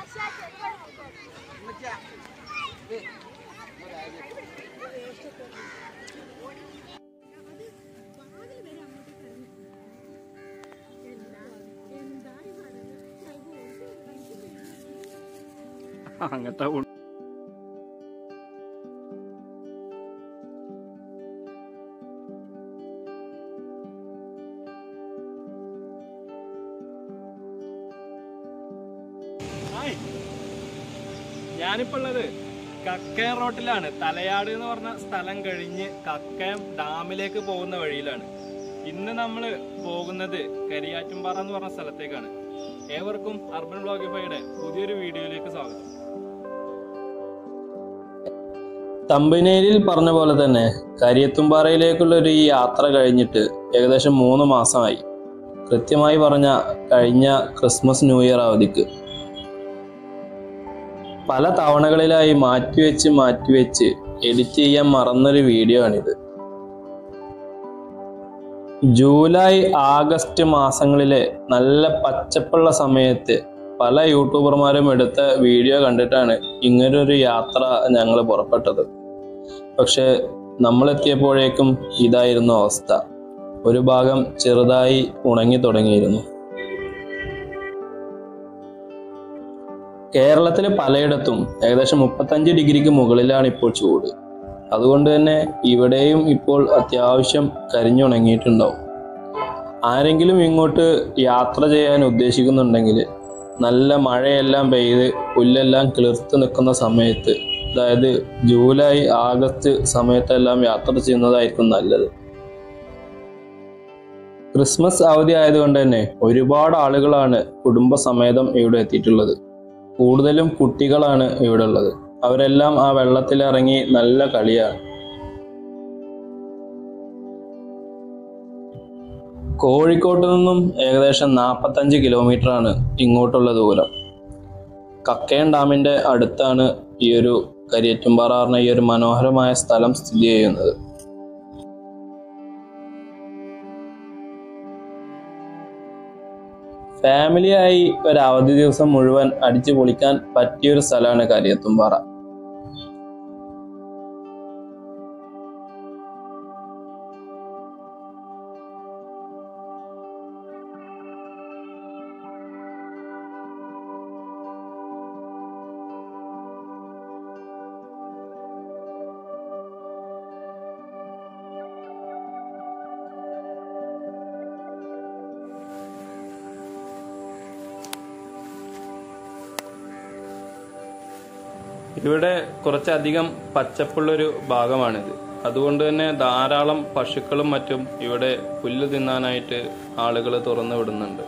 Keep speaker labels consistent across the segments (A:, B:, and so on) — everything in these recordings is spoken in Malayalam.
A: അങ്ങനത്തെ ഉ- ഹായ്. ഞാനിപ്പോ ഉള്ളത് കക്കയം റോട്ടിലാണ് തലയാട് എന്ന് പറഞ്ഞ സ്ഥലം കഴിഞ്ഞ് കക്കയം ഡാമിലേക്ക് പോകുന്ന വഴിയിലാണ് ഇന്ന് നമ്മൾ പോകുന്നത് കരിയാറ്റുംപാറ എന്ന് പറഞ്ഞ സ്ഥലത്തേക്കാണ് ഏവർക്കും അർബൻ ബ്ലോഗിഫൈയുടെ പുതിയൊരു വീഡിയോയിലേക്ക് സ്വാഗതം
B: തമ്പനേരിൽ പറഞ്ഞ പോലെ തന്നെ കരിയത്തുംപാറയിലേക്കുള്ള ഒരു ഈ യാത്ര കഴിഞ്ഞിട്ട് ഏകദേശം മൂന്ന് മാസമായി കൃത്യമായി പറഞ്ഞ കഴിഞ്ഞ ക്രിസ്മസ് ന്യൂ ഇയർ അവധിക്ക് പല തവണകളിലായി മാറ്റിവെച്ച് മാറ്റിവെച്ച് എഡിറ്റ് ചെയ്യാൻ മറന്നൊരു വീഡിയോ ആണിത് ജൂലൈ ആഗസ്റ്റ് മാസങ്ങളിലെ നല്ല പച്ചപ്പുള്ള സമയത്ത് പല യൂട്യൂബർമാരും എടുത്ത വീഡിയോ കണ്ടിട്ടാണ് ഇങ്ങനൊരു യാത്ര ഞങ്ങൾ പുറപ്പെട്ടത് പക്ഷെ നമ്മളെത്തിയപ്പോഴേക്കും ഇതായിരുന്നു അവസ്ഥ ഒരു ഭാഗം ചെറുതായി ഉണങ്ങി തുടങ്ങിയിരുന്നു കേരളത്തിലെ പലയിടത്തും ഏകദേശം മുപ്പത്തഞ്ച് ഡിഗ്രിക്ക് മുകളിലാണ് ഇപ്പോൾ ചൂട് അതുകൊണ്ട് തന്നെ ഇവിടെയും ഇപ്പോൾ അത്യാവശ്യം കരിഞ്ഞുണങ്ങിയിട്ടുണ്ടാവും ആരെങ്കിലും ഇങ്ങോട്ട് യാത്ര ചെയ്യാൻ ഉദ്ദേശിക്കുന്നുണ്ടെങ്കിൽ നല്ല മഴയെല്ലാം പെയ്ത് പുല്ലെല്ലാം കിളിർത്ത് നിൽക്കുന്ന സമയത്ത് അതായത് ജൂലൈ ആഗസ്റ്റ് സമയത്തെല്ലാം യാത്ര ചെയ്യുന്നതായിരിക്കും നല്ലത് ക്രിസ്മസ് അവധി ആയതുകൊണ്ട് തന്നെ ഒരുപാട് ആളുകളാണ് കുടുംബസമേതം ഇവിടെ എത്തിയിട്ടുള്ളത് കൂടുതലും കുട്ടികളാണ് ഇവിടെ ഉള്ളത് അവരെല്ലാം ആ വെള്ളത്തിലിറങ്ങി നല്ല കളിയാണ് കോഴിക്കോട്ട് നിന്നും ഏകദേശം നാൽപ്പത്തഞ്ച് കിലോമീറ്റർ ആണ് ഇങ്ങോട്ടുള്ള ദൂരം കക്കയം ഡാമിന്റെ അടുത്താണ് ഈ ഒരു കരിയറ്റുംപാറ പറഞ്ഞ ഈ ഒരു മനോഹരമായ സ്ഥലം സ്ഥിതി ചെയ്യുന്നത് ഫാമിലിയായി ഒരു അവധി ദിവസം മുഴുവൻ അടിച്ചു പൊളിക്കാൻ പറ്റിയൊരു സ്ഥലമാണ് കരിയത്തുംപാറ
A: ഇവിടെ കുറച്ചധികം പച്ചപ്പുള്ളൊരു ഭാഗമാണിത് അതുകൊണ്ട് തന്നെ ധാരാളം പശുക്കളും മറ്റും ഇവിടെ പുല്ല് തിന്നാനായിട്ട് ആളുകൾ തുറന്നു വിടുന്നുണ്ട്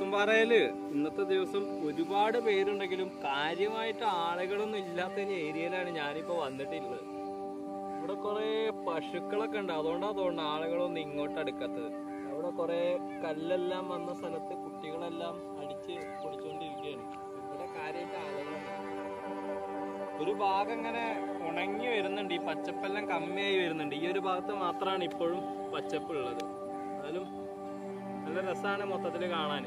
A: കരിയത്തുംപാറയില് ഇന്നത്തെ ദിവസം ഒരുപാട് പേരുണ്ടെങ്കിലും കാര്യമായിട്ട് ആളുകളൊന്നും ഇല്ലാത്ത ഒരു ഏരിയയിലാണ് ഞാനിപ്പോ വന്നിട്ടുള്ളത് ഇവിടെ കുറെ പശുക്കളൊക്കെ ഉണ്ട് അതുകൊണ്ടാ തോന്നുന്നു ആളുകളൊന്നും ഇങ്ങോട്ട് അടുക്കാത്തത് അവിടെ കുറെ കല്ലെല്ലാം വന്ന സ്ഥലത്ത് കുട്ടികളെല്ലാം അടിച്ച് പൊടിച്ചുകൊണ്ടിരിക്കുകയാണ് ഇവിടെ കാര്യമായിട്ട് ആളുകളുണ്ട് ഒരു ഭാഗം ഇങ്ങനെ ഉണങ്ങി വരുന്നുണ്ട് ഈ പച്ചപ്പെല്ലാം കമ്മിയായി വരുന്നുണ്ട് ഈ ഒരു ഭാഗത്ത് മാത്രമാണ് ഇപ്പോഴും പച്ചപ്പ് ഉള്ളത് എന്നാലും നല്ല രസമാണ് മൊത്തത്തിൽ കാണാൻ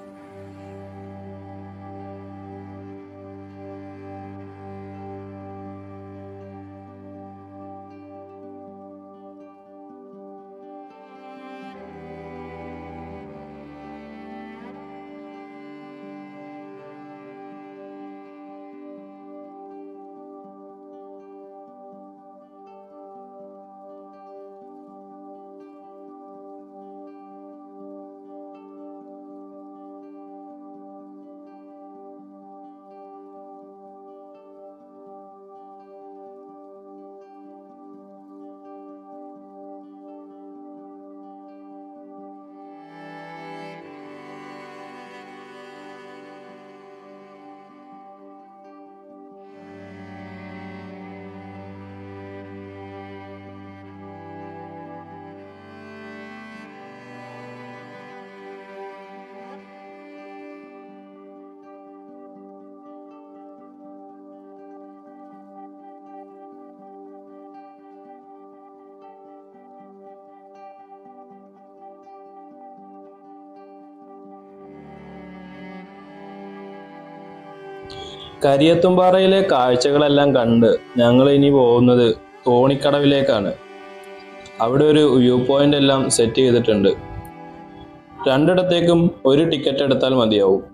B: കരിയത്തുംപാറയിലെ കാഴ്ചകളെല്ലാം കണ്ട് ഞങ്ങൾ ഇനി പോകുന്നത് തോണിക്കടവിലേക്കാണ് അവിടെ ഒരു വ്യൂ പോയിന്റ് എല്ലാം സെറ്റ് ചെയ്തിട്ടുണ്ട് രണ്ടിടത്തേക്കും ഒരു ടിക്കറ്റ് എടുത്താൽ മതിയാവും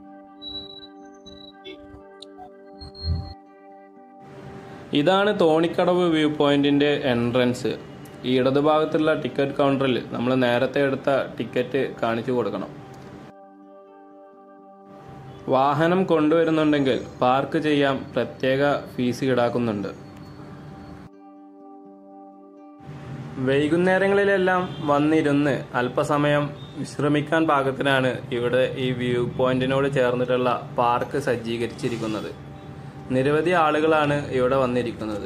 B: ഇതാണ് തോണിക്കടവ് വ്യൂ പോയിന്റിന്റെ എൻട്രൻസ് ഈ ഇടതുഭാഗത്തുള്ള ടിക്കറ്റ് കൗണ്ടറിൽ നമ്മൾ നേരത്തെ എടുത്ത ടിക്കറ്റ് കാണിച്ചു കൊടുക്കണം വാഹനം കൊണ്ടുവരുന്നുണ്ടെങ്കിൽ പാർക്ക് ചെയ്യാൻ പ്രത്യേക ഫീസ് ഈടാക്കുന്നുണ്ട് വൈകുന്നേരങ്ങളിലെല്ലാം വന്നിരുന്ന് അല്പസമയം വിശ്രമിക്കാൻ പാകത്തിനാണ് ഇവിടെ ഈ വ്യൂ പോയിന്റിനോട് ചേർന്നിട്ടുള്ള പാർക്ക് സജ്ജീകരിച്ചിരിക്കുന്നത് നിരവധി ആളുകളാണ് ഇവിടെ വന്നിരിക്കുന്നത്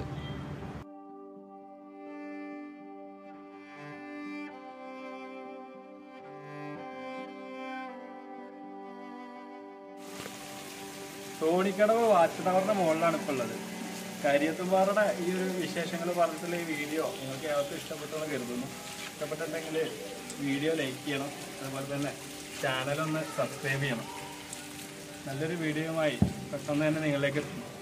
A: തോണിക്കടവ് വാച്ച് ടവറിന്റെ മുകളിലാണ് ഇപ്പോൾ ഉള്ളത് കരിയത്തുംപാറയുടെ ഈ ഒരു വിശേഷങ്ങൾ പറഞ്ഞിട്ടുള്ള ഈ വീഡിയോ നിങ്ങൾക്ക് ഏവർക്കും ഇഷ്ടപ്പെട്ടെന്ന് കരുതുന്നു ഇഷ്ടപ്പെട്ടിട്ടുണ്ടെങ്കിൽ വീഡിയോ ലൈക്ക് ചെയ്യണം അതുപോലെ തന്നെ ചാനലൊന്ന് സബ്സ്ക്രൈബ് ചെയ്യണം നല്ലൊരു വീഡിയോയുമായി പെട്ടെന്ന് തന്നെ നിങ്ങളിലേക്ക് എത്തും